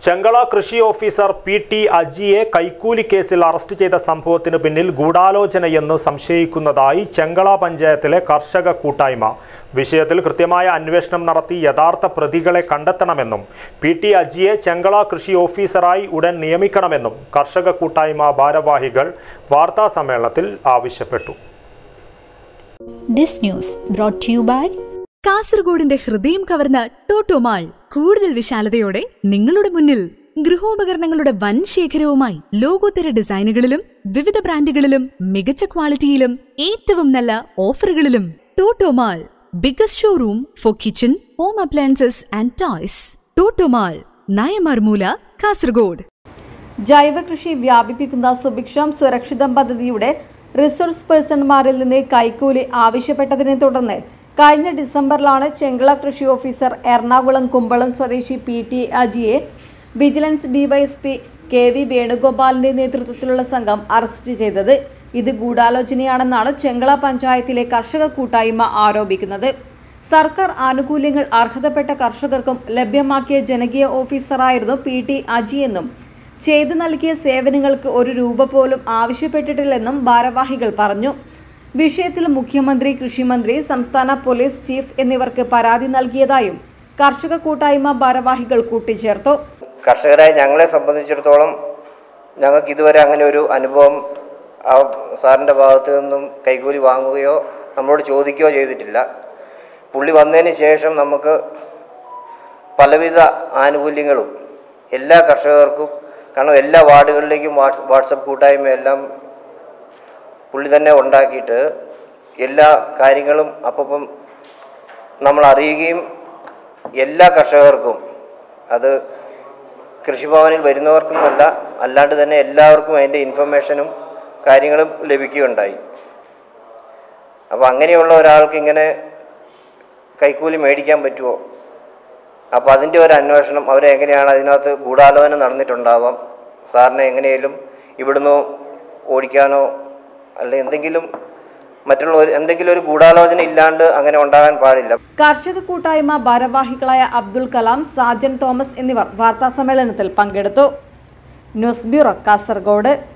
ചെങ്കള കൃഷി officer P T അജിയെ കൈക്കൂലി കേസിൽ അറസ്റ്റ് ചെയ്ത സംഭവത്തിന് പിന്നിൽ ഗൂഢാലോചനയെന്ന് സംശയിക്കുന്നതായി ചെങ്കള പഞ്ചായത്തിലെ കർഷക കൂട്ടായ്മ വിഷയത്തിൽ കൃത്യമായ അന്വേഷണം നടത്തി യഥാർത്ഥ പ്രതികളെ കണ്ടെത്തണമെന്നും പി ടി അജിയെ ചെങ്കള കൃഷി ഓഫീസറായി ഉടൻ നിയമിക്കണമെന്നും കർഷക കൂട്ടായ്മ ഭാരവാഹികൾ വാർത്താ സമ്മേളനത്തിൽ ആവശ്യപ്പെട്ടു This news brought to you by കാസർഗോഡിന്റെ ഹൃദയം കവർന്ന ടോട്ടോമാൾ കൂടുതൽ വിശാലതയോടെ നിങ്ങളുടെ മുന്നിൽ ഗൃഹോപകരണങ്ങളുടെ വൻ ശേഖരവുമായി ലോകോത്തര ഡിസൈനുകളിലും വിവിധ ബ്രാൻഡുകളിലും മികച്ച ക്വാളിറ്റിയിലും ഏറ്റവും നല്ല ഓഫറുകളിലും Totomall biggest showroom for kitchen home appliances and toys Totomall Nayamarmoola Kasaragod ജൈവകൃഷി വ്യാപിപ്പിക്കുന്ന സുഭിക്ഷം സുരക്ഷിതം പദ്ധതിയുടെ റിസോഴ്സ് പേഴ്സൺമാരിൽ നിന്ന് കൈക്കൂലി ആവശ്യപ്പെട്ടതിനെ തുടർന്ന് കഴിഞ്ഞ ഡിസംബറിലാണ് ചെങ്കള കൃഷി ഓഫീസർ എറണാകുളം കുമ്പളം സ്വദേശി പി ടി അജിയെ വിജിലൻസ് ഡിവൈഎസ്പി കെ വി വേണുഗോപാലിന്റെ നേതൃത്വത്തിലുള്ള സംഘം അറസ്റ്റ് ചെയ്തത് ഇത് ഗൂഢാലോചനയാണെന്നാണ് ചെങ്കള പഞ്ചായത്തിലെ കർഷക കൂട്ടായ്മ ആരോപിക്കുന്നത് സർക്കാർ ആനുകൂല്യങ്ങൾ അർഹതപ്പെട്ട കർഷകർക്കും ലഭ്യമാക്കിയ ജനകീയ ഓഫീസറായിരുന്നു പി ടി അജിയെന്നും ചെയ്തു നൽകിയ സേവനങ്ങൾക്ക് ഒരു രൂപ പോലും ആവശ്യപ്പെട്ടിട്ടില്ലെന്നും ഭാരവാഹികൾ പറഞ്ഞു വിഷയത്തിൽ മുഖ്യമന്ത്രി കൃഷിമന്ത്രി സംസ്ഥാന പോലീസ് ചീഫ് എന്നിവർക്ക് പരാതി നൽകിയതായും കർഷക കൂട്ടായ്മ ഭാരവാഹികൾ കൂട്ടിച്ചേർത്തു കർഷകരായ ഞങ്ങളെ സംബന്ധിച്ചിടത്തോളം ഞങ്ങൾക്ക് ഇതുവരെ അങ്ങനെ ഒരു അനുഭവം ആ സാറിൻ്റെ ഭാഗത്ത് നിന്നും കൈക്കൂലി വാങ്ങുകയോ നമ്മളോട് ചോദിക്കുകയോ ചെയ്തിട്ടില്ല പുള്ളി വന്നതിന് ശേഷം നമുക്ക് പലവിധ ആനുകൂല്യങ്ങളും എല്ലാ കർഷകർക്കും കാരണം എല്ലാ വാർഡുകളിലേക്കും വാട്സ് വാട്സപ്പ് കൂട്ടായ്മയെല്ലാം പുള്ളി തന്നെ ഉണ്ടാക്കിയിട്ട് എല്ലാ കാര്യങ്ങളും അപ്പം നമ്മൾ അറിയുകയും എല്ലാ കർഷകർക്കും അത് കൃഷിഭവനിൽ വരുന്നവർക്കുമല്ല അല്ലാണ്ട് തന്നെ എല്ലാവർക്കും അതിൻ്റെ ഇൻഫർമേഷനും കാര്യങ്ങളും ലഭിക്കുകയുണ്ടായി അപ്പോൾ അങ്ങനെയുള്ള ഒരാൾക്ക് ഇങ്ങനെ കൈക്കൂലി മേടിക്കാൻ പറ്റുമോ അപ്പോൾ അതിൻ്റെ ഒരു അന്വേഷണം അവരെങ്ങനെയാണ് അതിനകത്ത് ഗൂഢാലോചന നടന്നിട്ടുണ്ടാവാം സാറിനെ എങ്ങനെയും ഇവിടുന്ന് ഓടിക്കാനോ അല്ലെ എന്തെങ്കിലും മറ്റുള്ള ഒരു എന്തെങ്കിലും ഒരു ഗൂഢാലോചന ഇല്ലാണ്ട് അങ്ങനെ ഉണ്ടാകാൻ പാടില്ല കർഷക കൂട്ടായ്മ ഭാരവാഹികളായ അബ്ദുൽ കലാം സാജൻ തോമസ് എന്നിവർ വാർത്താസമ്മേളനത്തിൽ പങ്കെടുത്തു ന്യൂസ് ബ്യൂറോ കാസർഗോഡ്